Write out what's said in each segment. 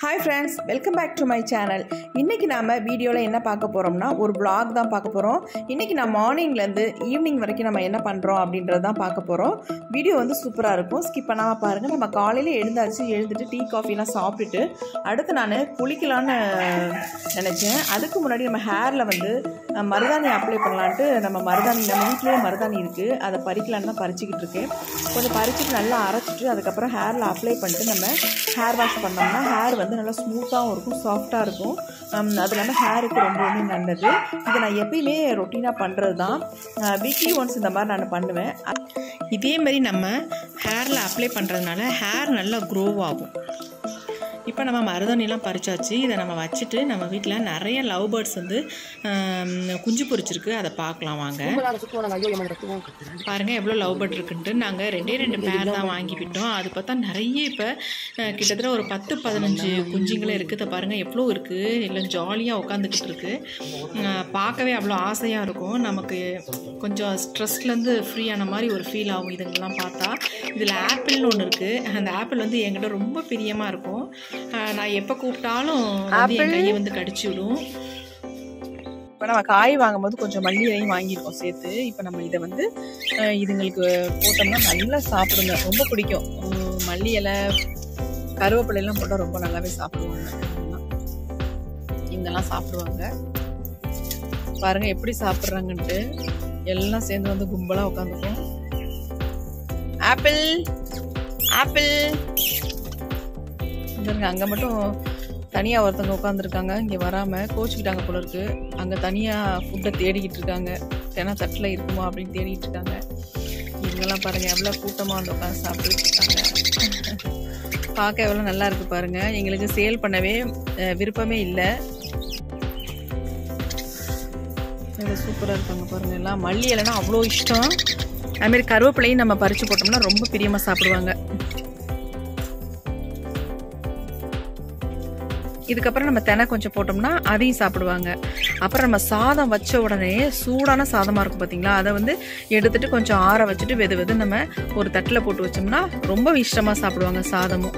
Hi friends welcome back to my channel இன்றைக்கி நாம் வீடியோவில் என்ன பார்க்க போகிறோம்னா ஒரு vlog தான் பார்க்க போகிறோம் இன்றைக்கி நான் மார்னிங்லேருந்து ஈவினிங் வரைக்கும் நம்ம என்ன பண்ணுறோம் அப்படின்றது தான் பார்க்க போகிறோம் வீடியோ வந்து சூப்பராக இருக்கும் ஸ்கிப் பண்ணாமல் பாருங்கள் நம்ம காலையில் எழுந்தாச்சு எழுந்துட்டு டீ காஃபிலாம் சாப்பிட்டுட்டு அடுத்து நான் குளிக்கலான்னு நினச்சேன் அதுக்கு முன்னாடி நம்ம ஹேரில் வந்து அஹ், மருதாணி அப்ளை பண்ணலான்ட்டு நம்ம மருதாணி நம்ம வீட்லேயே மருதாணி இருக்குது அதை பறிக்கலான்னு தான் பறிச்சுக்கிட்டு இருக்கேன் கொஞ்சம் பறிச்சுட்டு நல்லா அரைச்சிட்டு அதுக்கப்புறம் ஹேரில் அப்ளை பண்ணிட்டு நம்ம ஹேர் வாஷ் பண்ணோம்னா ஹேர் வந்து நல்லா ஸ்மூத்தாகவும் இருக்கும் சாஃப்டாக இருக்கும் ஹம், அது இல்லாமல் ஹேருக்கு ரொம்பவுமே நல்லது இதை நான் எப்பயுமே ரொட்டீனாக பண்ணுறது தான் வீக்லி ஒன்ஸ் இந்த மாதிரி நான் பண்ணுவேன் இதே மாதிரி நம்ம ஹேரில் அப்ளை பண்ணுறதுனால ஹேர் நல்லா க்ரோ ஆகும் இப்போ நம்ம மருதாணிலாம் பறிச்சாச்சு இதை நம்ம வச்சுட்டு நம்ம வீட்டில் நிறைய லவ் பேர்ட்ஸ் வந்து ஹம், குஞ்சு பொரிச்சிருக்கு அதை பார்க்கலாம் வாங்க பாருங்கள் எவ்வளோ லவ் பேர்ட் இருக்குன்ட்டு நாங்கள் ரெண்டே ரெண்டு பேர் தான் வாங்கிவிட்டோம் அது பார்த்தா நிறைய இப்போ அஹ், கிட்டத்தட்ட ஒரு பத்து பதினஞ்சு குஞ்சுங்களே இருக்குது இதை பாருங்கள் எவ்வளோ இருக்குது எல்லாம் ஜாலியாக உட்காந்துக்கிட்டு இருக்கு அஹ், பார்க்கவே அவ்வளோ ஆசையாக இருக்கும் நமக்கு கொஞ்சம் ஸ்ட்ரெஸ்லேருந்து ஃப்ரீயான மாதிரி ஒரு ஃபீல் ஆகும் இதுங்கெல்லாம் பார்த்தா இதில் ஆப்பிள்னு ஒன்று இருக்குது அந்த ஆப்பிள் வந்து என்கிட்ட ரொம்ப பிரியமாக இருக்கும் அஹ், நான் எப்போ கூப்பிட்டாலும் வந்து என் கையை வந்து கடிச்சு விடும் இப்போ நம்ம காய் வாங்கும்போது கொஞ்சம் மல்லி இலையும் வாங்கியிருக்கோம் சேர்த்து இப்போ நம்ம இதை வந்து அஹ், இதுங்களுக்கு போட்டோம்னா நல்லா சாப்பிடுங்க ரொம்ப பிடிக்கும் உம், மல்லி இலை கருவேப்பிலை எல்லாம் போட்டால் ரொம்ப நல்லாவே சாப்பிடுவாங்க இதெல்லாம். இவங்கெல்லாம் சாப்பிடுவாங்க பாருங்க எப்படி சாப்பிட்றாங்கன்ட்டு எல்லாம் சேர்ந்து வந்து கும்பலாக உட்காந்துக்கும் ஆப்பிள் ஆப்பிள் இங்க அங்கே மட்டும் தனியாக ஒருத்தவங்க உட்காந்துருக்காங்க இங்கே வராமல் கோச்சிக்கிட்டாங்க போல இருக்கு அங்கே தனியாக ஃபுட்டை தேடிக்கிட்டு இருக்காங்க ஏன்னா தட்டில் இருக்குமா அப்படின்னு தேடிட்டு இருக்காங்க இவங்கெல்லாம் பாருங்க எவ்வளோ கூட்டமாக வந்து உட்காந்து சாப்பிட்டுட்டு இருக்காங்க பார்க்க எவ்வளோ நல்லா இருக்கு பாருங்க எங்களுக்கு சேல் பண்ணவே அஹ், விருப்பமே இல்லை இது சூப்பராக இருக்காங்க பாருங்க எல்லாம் மல்லி இலைனா அவ்வளோ இஷ்டம் அதுமாரி கருவேப்பிலையும் நம்ம பறித்து போட்டோம்னா ரொம்ப பிரியமாக சாப்பிடுவாங்க இதுக்கப்புறம் நம்ம தெனை கொஞ்சம் போட்டோம்னா அதையும் சாப்பிடுவாங்க அப்புறம் நம்ம சாதம் வச்ச உடனே சூடான சாதமாக இருக்கும் பார்த்தீங்களா அதை வந்து எடுத்துட்டு கொஞ்சம் ஆற வச்சுட்டு வெது வெது நம்ம ஒரு தட்டில் போட்டு வச்சோம்னா ரொம்ப இஷ்டமாக சாப்பிடுவாங்க சாதமும்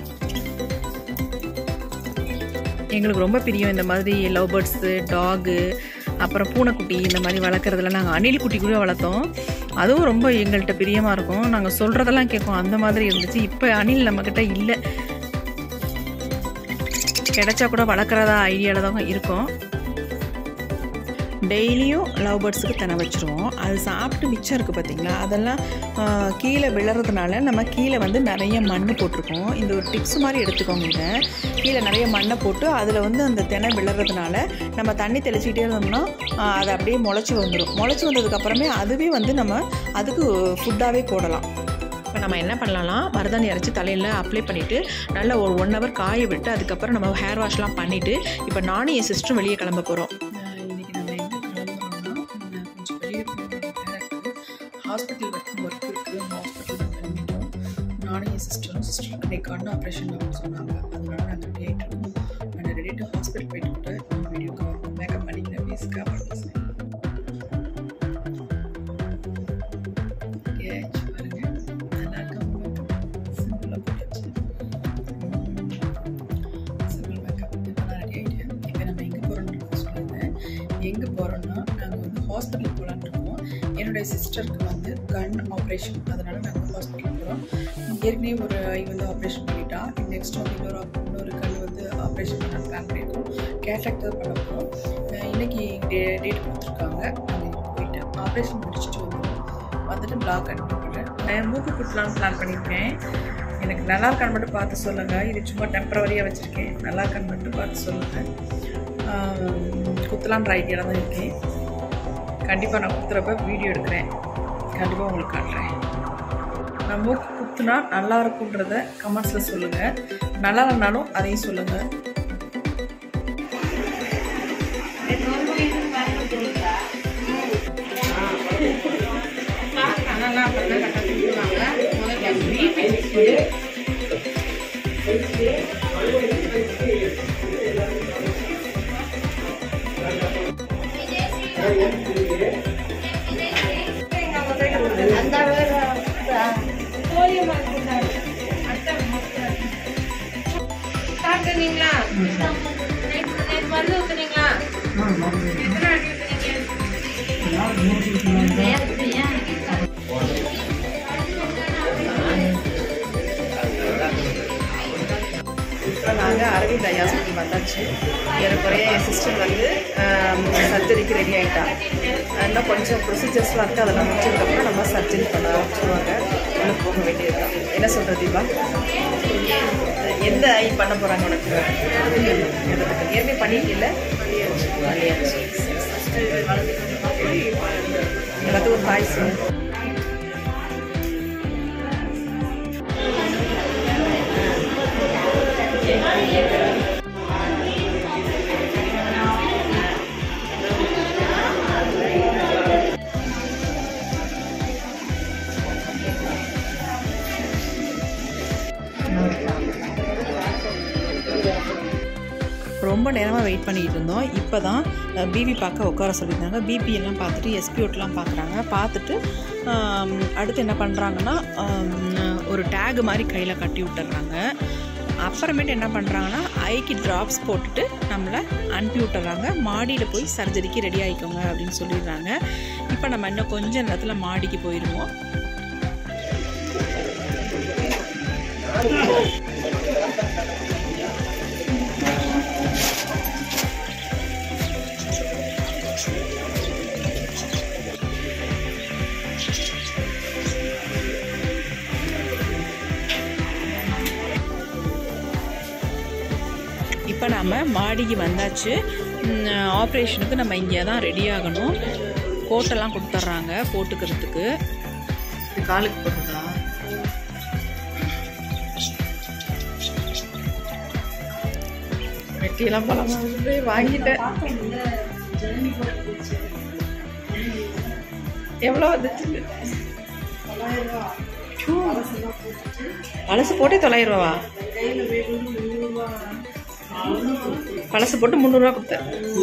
எங்களுக்கு ரொம்ப பிரியம் இந்த மாதிரி லவ் பேர்ட்ஸு டாகு அப்புறம் பூனைக்குட்டி இந்த மாதிரி வளர்க்குறதுல நாங்கள் அணில் குட்டி கூட வளர்த்தோம் அதுவும் ரொம்ப எங்கள்கிட்ட பிரியமாக இருக்கும் நாங்கள் சொல்கிறதெல்லாம் கேட்கும் அந்த மாதிரி இருந்துச்சு இப்போ அணில் நம்மக்கிட்ட இல்லை கிடைச்சா கூட வளர்க்குறதா ஐடியாவில் தான் இருக்கும் டெய்லியும் லவ் பேர்ட்ஸுக்கு தினை வச்சுருவோம் அது சாப்பிட்டு மிச்சம் இருக்குது பார்த்தீங்களா அதெல்லாம் ஆஹ், கீழே விழறதுனால நம்ம கீழே வந்து நிறைய மண் போட்டிருக்கோம் இந்த ஒரு டிப்ஸ் மாதிரி எடுத்துக்கோங்க இதை கீழே நிறைய மண்ணை போட்டு அதில் வந்து அந்த தினை விழறதுனால நம்ம தண்ணி தெளிச்சிக்கிட்டே இருந்தோம்னா ஆஹ், அது அப்படியே முளைச்சி வந்துடும் முளைச்சி வந்ததுக்கப்புறமே அதுவே வந்து நம்ம அதுக்கு ஃபுட்டாகவே போடலாம் இப்போ நம்ம என்ன பண்ணலாம் மருதாணி அரைச்சி தலையில் அப்ளை பண்ணிவிட்டு நல்லா ஒரு ஒன் ஹவர் காய விட்டு அதுக்கப்புறம் நம்ம ஹேர் வாஷ்லாம் பண்ணிவிட்டு இப்போ நானும் என் சிஸ்டரும் வெளியே கிளம்ப போகிறோம் இன்றைக்கி நம்ம எங்கே கிளம்புறோம்னா கொஞ்சம் வெளியே ஹாஸ்பிட்டல் வரைக்கும் ஒர்க் இருக்குது ஹாஸ்பிட்டல் கிளம்பிட்டோம் நானும் என் சிஸ்டரும் சிஸ்டருக்கு இன்னைக்கு கண்ணு ஆப்ரேஷன் ஆகும் சொன்னாங்க அதனால நாங்கள் ரெடி ஆகிட்டு இருக்கோம் நான் ரெடி டு ஹாஸ்பிட்டல் போயிட்டு கூட வீடியோ கவர் மேக்கப் பண்ணிக்கிறேன் பேசிக்காக பண்ணுறேன் ஏச்சு பாருங்க நல்லா இருக்கா சிம்பிளாக போட்டாச்சு சிம்பிள் மேக்கப் இப்போ நான் ரெடி ஆகிட்டேன் இப்போ நம்ம எங்கே போகிறோம்னு சொல்லியிருந்தேன் எங்கே போகிறோம்னா நாங்கள் வந்து ஹாஸ்பிட்டல் போகலான்னு இருக்கோம் என்னுடைய சிஸ்டருக்கு வந்து கண் ஆப்ரேஷன் அதனால் நாங்கள் ஹாஸ்பிட்டல் போகிறோம் ஏற்கனவே ஒரு ஐ வந்து ஆப்ரேஷன் பண்ணிட்டா நெக்ஸ்ட் வந்து இன்னொரு op- இன்னொரு கண் வந்து ஆப்ரேஷன் பண்ண பிளான் பண்ணியிருக்கோம் கேட்ராக்ட் தான் பண்ண போகிறோம் இன்னைக்கு டே டேட் கொடுத்துருக்காங்க நாங்கள் போயிட்டு ஆப்ரேஷன் முடிச்சுட்டு வந்துடுவோம் வந்துட்டு பிளாக் கண்டினியூ பண்ணுறேன் நான் மூக்கு குட்டலான்னு பிளான் பண்ணியிருக்கேன் எனக்கு நல்லா இருக்கான்னு மட்டும் பார்த்து சொல்லுங்கள் இது சும்மா டெம்பரவரியாக வச்சுருக்கேன் நல்லா இருக்கான்னு மட்டும் பார்த்து சொல்லுங்கள் குத்தலான்ற ஐடியாவில் தான் இருக்கேன் கண்டிப்பாக நான் குத்துறப்ப வீடியோ எடுக்கிறேன் கண்டிப்பாக உங்களுக்கு காட்டுறேன் நான் மூக்கு குத்துனா நல்லா இருக்குன்றத கமெண்ட்ஸில் சொல்லுங்கள் நல்லா இல்லைனாலும் அதையும் சொல்லுங்கள் அந்த சாப்பிட்டுருந்தீங்களா நேற்று நேற்று மருந்து ஊத்துனீங்களா எத்தனை வாட்டி ஊத்துனீங்க இப்போ நாங்கள் அரவிந்த் ஐயா ஹாஸ்பிட்டல் வந்தாச்சு ஏறக்குறைய என் சிஸ்டர் வந்து சர்ஜரிக்கு ரெடி ஆகிட்டா இன்னும் கொஞ்சம் ப்ரொசீஜர்ஸ்லாம் இருக்குது அதெல்லாம் முடிச்சதுக்கப்புறம் நம்ம சர்ஜரி பண்ண ஆரம்பிச்சிருவாங்க உள்ள போக வேண்டியதுதான் என்ன சொல்கிறது தீபா எந்த ஐ பண்ண போகிறாங்க உனக்கு ஏற்கனவே பண்ணிட்டீங்கள பண்ணியாச்சு எல்லாத்துக்கும் ஒரு ஹாய் சொல்லு ரொம்ப நேரமாக வெயிட் பண்ணிகிட்டு இருந்தோம் இப்போ தான் பிபி பார்க்க உட்கார சொல்லியிருந்தாங்க பிபி எல்லாம் பார்த்துட்டு எஸ்பிஓட்லாம் பார்க்குறாங்க பார்த்துட்டு ஆம், அடுத்து என்ன பண்ணுறாங்கன்னா ஆம், ஒரு டேக் மாதிரி கையில் கட்டி விட்டுறாங்க அப்புறமேட்டு என்ன பண்ணுறாங்கன்னா ஐக்கு ட்ராப்ஸ் போட்டுட்டு நம்மளை அனுப்பி விட்டுறாங்க மாடியில் போய் சர்ஜரிக்கு ரெடி ஆகிக்கோங்க அப்படின்னு சொல்லிடுறாங்க இப்போ நம்ம இன்னும் கொஞ்ச நேரத்தில் மாடிக்கு போயிடுவோம் இப்போ நாம் மாடிக்கு வந்தாச்சு ஆப்ரேஷனுக்கு நம்ம இங்கே தான் ரெடி ஆகணும் கோட்டெல்லாம் கொடுத்துட்றாங்க போட்டுக்கிறதுக்கு காலுக்கு போட்டுக்கலாம் வெட்டியெல்லாம் பழமா வந்து வாங்கிட்டேன் எவ்வளோ வந்துச்சு பழசு போட்டே தொள்ளாயிரம் ரூபாவா பழசு போட்டு முந்நூறுரூவா கொடுத்தேன்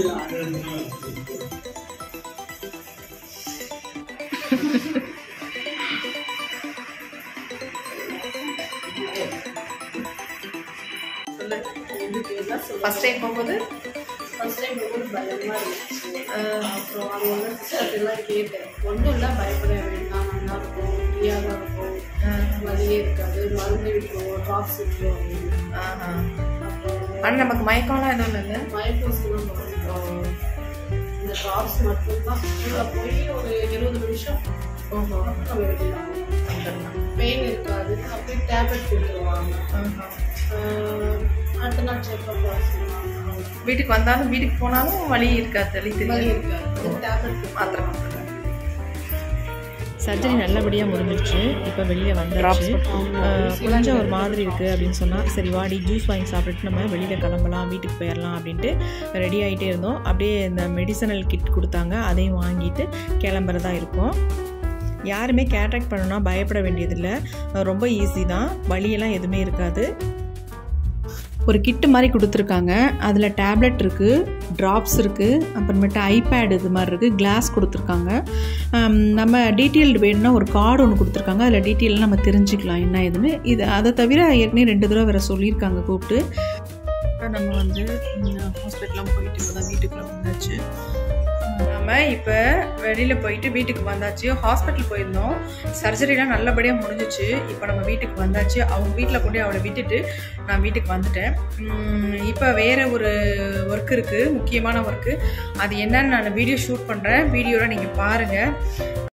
ஃபர்ஸ்ட் டைம் போகும்போது ஃபர்ஸ்ட் டைம் ரொம்ப பயமா இருந்துச்சு அப்புறம் அது வந்து சிஸ்டர் எல்லாம் கேட்டேன் ஒன்றும் இல்லை பயப்பட வேண்டாம் நல்லா இருக்கும் ஃப்ரீயாக தான் இருக்கும் வலியே இருக்காது மருந்து விட்டுருவோம் ட்ராப்ஸ் விட்டுருவோம் அப்படின்னு அப்புறம் ஆனால் நமக்கு மயக்கம்லாம் எதுவும் இல்லை மயக்கோசெல்லாம் போகிறோம் இந்த ட்ராப்ஸ் மட்டும்தான் உள்ள போய் ஒரு இருபது நிமிஷம் ஓஹோ நம்ம வெளியிடலாம் பெயின் இருக்காது அப்படியே டேப்லெட் கொடுத்துருவாங்க அடுத்த நாள் செக்அப் சொல்லுவாங்க வீட்டுக்கு வந்தாலும் வீட்டுக்கு போனாலும் வலி இருக்காது வலி வலி தெரியாது இருக்காது டேப்லெட் மாத்திரை மாத்திரை சர்ஜரி நல்லபடியாக முடிஞ்சிருச்சு இப்போ வெளியில் Drops வந்தாச்சு அஹ், கொஞ்சம் ஒரு மாதிரி இருக்குது அப்படின்னு சொன்னால் சரி வாடி ஜூஸ் வாங்கி சாப்பிட்டுட்டு நம்ம வெளியில் கிளம்பலாம் வீட்டுக்கு போயிடலாம் அப்படின்ட்டு ரெடி ஆகிட்டே இருந்தோம் அப்படியே இந்த மெடிசனல் கிட் கொடுத்தாங்க அதையும் வாங்கிட்டு கிளம்புறதா இருக்கும் யாருமே கேட்ராக்ட் பண்ணணும்னா பயப்பட வேண்டியதில்லை ரொம்ப ஈஸி தான் வலியெல்லாம் எதுவுமே இருக்காது ஒரு கிட்டு மாதிரி கொடுத்துருக்காங்க அதில் டேப்லெட் இருக்குது ட்ராப்ஸ் இருக்குது அப்புறமேட்டு ஐபேட் இது மாதிரி இருக்குது கிளாஸ் கொடுத்துருக்காங்க ஆம், நம்ம டீட்டெயில்டு வேணும்னா ஒரு கார்டு ஒன்று கொடுத்துருக்காங்க அதில் டீட்டெயிலாம் நம்ம தெரிஞ்சுக்கலாம் என்ன ஏதுன்னு இது அதை தவிர ஏற்கனவே ரெண்டு தடவை வேறு சொல்லியிருக்காங்க கூப்பிட்டு அப்புறம் நம்ம வந்து ஹாஸ்பிட்டலாம் போயிட்டு இப்போ தான் வீட்டுக்குள்ளே வந்தாச்சு நம்ம இப்போ வெளியில் போயிட்டு வீட்டுக்கு வந்தாச்சு ஹாஸ்பிட்டல் போயிருந்தோம் சர்ஜரிலாம் நல்லபடியாக முடிஞ்சிச்சு இப்போ நம்ம வீட்டுக்கு வந்தாச்சு அவங்க வீட்டில் கொண்டு போய் அவளை விட்டுட்டு நான் வீட்டுக்கு வந்துட்டேன் உம், இப்போ வேறு ஒரு ஒர்க் இருக்குது முக்கியமான ஒர்க்கு அது என்னன்னு நான் வீடியோ ஷூட் பண்ணுறேன் வீடியோவில் நீங்கள் பாருங்கள்